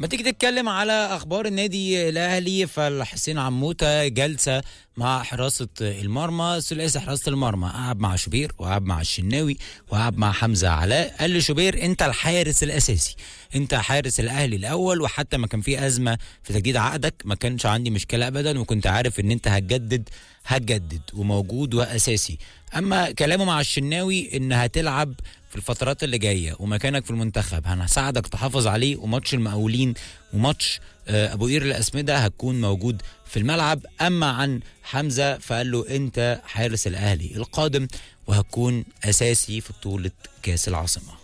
ما تيجي تتكلم على اخبار النادي الاهلي فالحسين عموته جلسه مع حراسه المرمى ثلاثي حراسه المرمى قعد مع شوبير وقعد مع الشناوي وقعد مع حمزه علاء قال لشوبير انت الحارس الاساسي انت حارس الاهلي الاول وحتى ما كان في ازمه في تجديد عقدك ما كانش عندي مشكله ابدا وكنت عارف ان انت هتجدد هتجدد وموجود واساسي اما كلامه مع الشناوي ان هتلعب في الفترات اللي جايه ومكانك في المنتخب هنساعدك تحافظ عليه وماتش المقاولين وماتش آه، ابو قير الاسمده هتكون موجود في الملعب اما عن حمزه فقال له انت حارس الاهلي القادم وهتكون اساسي في بطوله كاس العاصمه